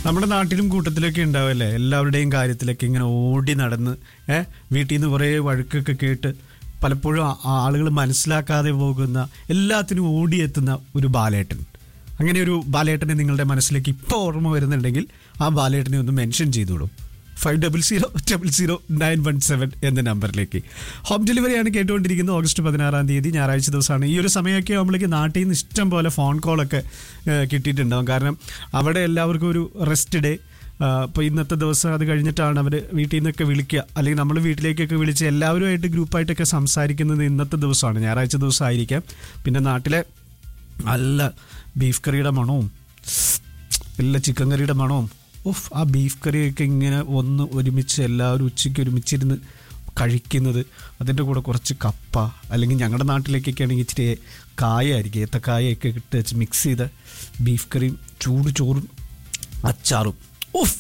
നമ്മുടെ നാട്ടിലും കൂട്ടത്തിലൊക്കെ ഉണ്ടാവല്ലേ എല്ലാവരുടെയും കാര്യത്തിലൊക്കെ ഇങ്ങനെ ഓടി നടന്ന് ഏഹ് വീട്ടിൽ നിന്ന് കുറേ വഴക്കൊക്കെ കേട്ട് പലപ്പോഴും ആളുകൾ മനസ്സിലാക്കാതെ പോകുന്ന എല്ലാത്തിനും ഓടിയെത്തുന്ന ഒരു ബാലേട്ടൻ അങ്ങനെ ഒരു ബാലേട്ടനെ നിങ്ങളുടെ മനസ്സിലേക്ക് ഇപ്പോൾ ഓർമ്മ വരുന്നുണ്ടെങ്കിൽ ആ ബാലേട്ടനെ ഒന്ന് മെൻഷൻ ചെയ്തോളൂ five double zero double zero nine one seven എന്ന നമ്പറിലേക്ക് ഹോം ഡെലിവറിയാണ് കേട്ടുകൊണ്ടിരിക്കുന്നത് ഓഗസ്റ്റ് പതിനാറാം തീയതി ഞായറാഴ്ച ദിവസമാണ് ഈ ഒരു സമയമൊക്കെ ആകുമ്പോഴേക്ക് നാട്ടിൽ നിന്ന് ഇഷ്ടം പോലെ ഫോൺ കോളൊക്കെ ഏഹ്, കിട്ടിയിട്ടുണ്ടാവും കാരണം അവിടെ എല്ലാവർക്കും ഒരു റെസ്റ്റ് ഡേ ഇപ്പോൾ ഇന്നത്തെ ദിവസം അത് കഴിഞ്ഞിട്ടാണ് അവർ വീട്ടിൽ നിന്നൊക്കെ വിളിക്കുക അല്ലെങ്കിൽ നമ്മൾ വീട്ടിലേക്കൊക്കെ വിളിച്ച് എല്ലാവരുമായിട്ട് ഗ്രൂപ്പായിട്ടൊക്കെ സംസാരിക്കുന്നത് ഇന്നത്തെ ദിവസമാണ് ഞായറാഴ്ച ദിവസമായിരിക്കാം പിന്നെ നാട്ടിലെ നല്ല ബീഫ് കറിയുടെ മണവും നല്ല ചിക്കൻ കറിയുടെ മണവും ഉഫ് ആ ബീഫ് കറിയൊക്കെ ഇങ്ങനെ ഒന്ന് ഒരുമിച്ച് എല്ലാവരും ഉച്ചയ്ക്ക് ഒരുമിച്ചിരുന്ന് കഴിക്കുന്നത് അതിൻ്റെ കൂടെ കുറച്ച് കപ്പ അല്ലെങ്കിൽ ഞങ്ങളുടെ നാട്ടിലേക്കൊക്കെ ആണെങ്കിൽ ഇച്ചിരി കായായിരിക്കും ഏത്തക്കായൊക്കെ ഇട്ട് വെച്ച് മിക്സ് ചെയ്ത ബീഫ് കറിയും ചൂട് ചോറും അച്ചാറും ഉഫ്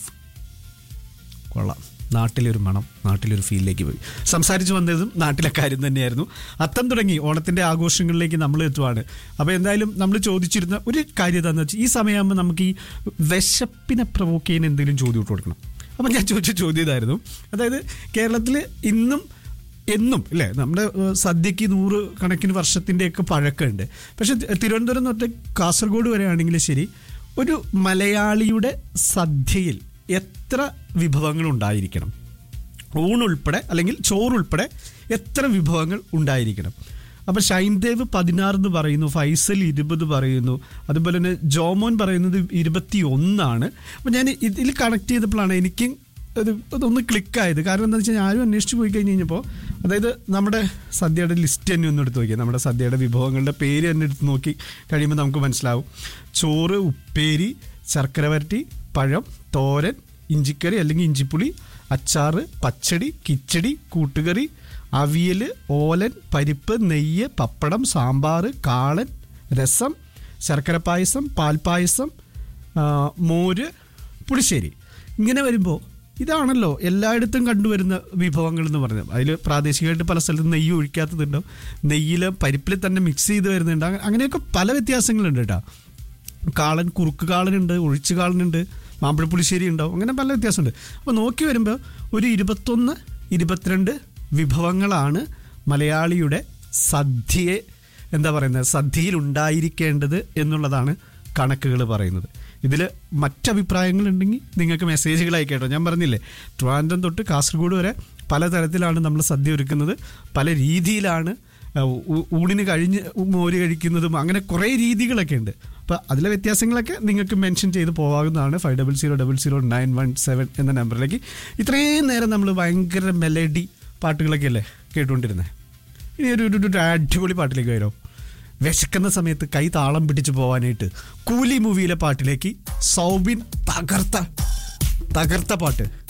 കൊള്ളാം നാട്ടിലൊരു മണം നാട്ടിലൊരു ഫീലിലേക്ക് പോയി സംസാരിച്ചു വന്നതും നാട്ടിലെ കാര്യം തന്നെയായിരുന്നു അത്തം തുടങ്ങി ഓണത്തിന്റെ ആഘോഷങ്ങളിലേക്ക് നമ്മൾ എത്തുവാണ് അപ്പോൾ എന്തായാലും നമ്മൾ ചോദിച്ചിരുന്ന ഒരു കാര്യം എന്താണെന്ന് വെച്ചാൽ ഈ സമയമാകുമ്പോൾ നമുക്ക് ഈ വിശപ്പിനെ പ്രൊവോക്ക് ചെയ്യുന്ന എന്തെങ്കിലും ചോദ്യം ഇട്ട് കൊടുക്കണം അപ്പം ഞാൻ ചോദിച്ച ചോദ്യം ഇതായിരുന്നു അതായത് കേരളത്തിൽ ഇന്നും എന്നും അല്ലേ നമ്മുടെ ഏഹ്, സദ്യക്ക് നൂറ് കണക്കിന് വർഷത്തിൻ്റെയൊക്കെ പഴക്കമുണ്ട് പക്ഷെ തി- തിരുവനന്തപുരം തൊട്ട് കാസർഗോഡ് വരെ ആണെങ്കിലും ശരി ഒരു മലയാളിയുടെ സദ്യയിൽ എത്ര വിഭവങ്ങൾ ഉണ്ടായിരിക്കണം ഊണുൾപ്പെടെ അല്ലെങ്കിൽ ചോറുൾപ്പെടെ എത്ര വിഭവങ്ങൾ ഉണ്ടായിരിക്കണം അപ്പോൾ ഷൈൻദേവ് പതിനാറ് എന്ന് പറയുന്നു ഫൈസൽ ഇരുപത് പറയുന്നു അതുപോലെ തന്നെ ജോമോൻ പറയുന്നത് ഇരുപത്തി ഒന്നാണ് അപ്പോൾ ഞാൻ ഇതിൽ കണക്ട് ചെയ്തപ്പോഴാണ് എനിക്ക് ഇത് ഇതൊന്ന് ക്ലിക്കായത് കാരണം എന്താ വെച്ചാൽ ആരും അന്വേഷിച്ച് പോയി കഴിഞ്ഞ് കഴിഞ്ഞപ്പോൾ അതായത് നമ്മുടെ സദ്യയുടെ ലിസ്റ്റ് തന്നെ ഒന്ന് എടുത്ത് നോക്കിയാൽ നമ്മുടെ സദ്യയുടെ വിഭവങ്ങളുടെ പേര് തന്നെ എടുത്ത് നോക്കി കഴിയുമ്പോൾ നമുക്ക് മനസ്സിലാവും ചോറ് ഉപ്പേരി ശർക്കര വരട്ടി പഴം തോരൻ ഇഞ്ചിക്കറി അല്ലെങ്കിൽ ഇഞ്ചിപ്പുളി അച്ചാറ് പച്ചടി കിച്ചടി കൂട്ടുകറി അവിയൽ ഓലൻ പരിപ്പ് നെയ്യ് പപ്പടം സാമ്പാർ കാളൻ രസം ശർക്കര പായസം പാൽപ്പായസം ആ, മോര് പുളിശ്ശേരി ഇങ്ങനെ വരുമ്പോൾ ഇതാണല്ലോ എല്ലായിടത്തും കണ്ടുവരുന്ന വിഭവങ്ങൾ എന്ന് പറയുന്നത് അതിൽ പ്രാദേശികമായിട്ട് പല സ്ഥലത്തും നെയ്യ് ഒഴിക്കാത്തതുണ്ടാവും നെയ്യിൽ പരിപ്പിൽ തന്നെ മിക്സ് ചെയ്ത് വരുന്നുണ്ട് അങ്ങ- അങ്ങനെയൊക്കെ പല വ്യത്യാസങ്ങളുണ്ട് കേട്ടോ കാളൻ കുറുക്ക് കാളനുണ്ട് ഒഴിച്ച് കാളനുണ്ട് മാമ്പഴപ്പുളിശ്ശേരി ഉണ്ടാവും അങ്ങനെ പല വ്യത്യാസമുണ്ട് അപ്പോൾ നോക്കി വരുമ്പോൾ ഒരു ഇരുപത്തൊന്ന് ഇരുപത്തിരണ്ട് വിഭവങ്ങളാണ് മലയാളിയുടെ സദ്യയെ എന്താ പറയുന്നത് സദ്യയിൽ ഉണ്ടായിരിക്കേണ്ടത് എന്നുള്ളതാണ് കണക്കുകൾ പറയുന്നത് ഇതിൽ മറ്റഭിപ്രായങ്ങളുണ്ടെങ്കിൽ നിങ്ങൾക്ക് മെസ്സേജുകൾ അയക്കേട്ടോ ഞാൻ പറഞ്ഞില്ലേ ട്രിവാൻഡ്രം തൊട്ട് കാസർഗോഡ് വരെ പലതരത്തിലാണ് നമ്മൾ സദ്യ ഒരുക്കുന്നത് പല രീതിയിലാണ് ഊ- ഊ- ഊണിന് കഴിഞ്ഞ് മോര് കഴിക്കുന്നതും അങ്ങനെ കുറേ രീതികളൊക്കെ ഉണ്ട് അപ്പോൾ അതിലെ വ്യത്യാസങ്ങളൊക്കെ നിങ്ങൾക്ക് മെൻഷൻ ചെയ്ത് പോകാവുന്നതാണ് five double zero double zero nine one seven എന്ന നമ്പറിലേക്ക് ഇത്രയും നേരം നമ്മൾ ഭയങ്കര മെലഡി പാട്ടുകളൊക്കെ അല്ലേ കേട്ടുകൊണ്ടിരുന്നത് ഇനി ഒരു ഒരു- ഒരു അടിപൊളി പാട്ടിലേക്ക് വരോ വിശക്കുന്ന സമയത്ത് കൈ താളം പിടിച്ച് പോകാനായിട്ട് കൂലി മൂവിയിലെ പാട്ടിലേക്ക് സൗബിൻ തകർത്ത തകർത്ത പാട്ട്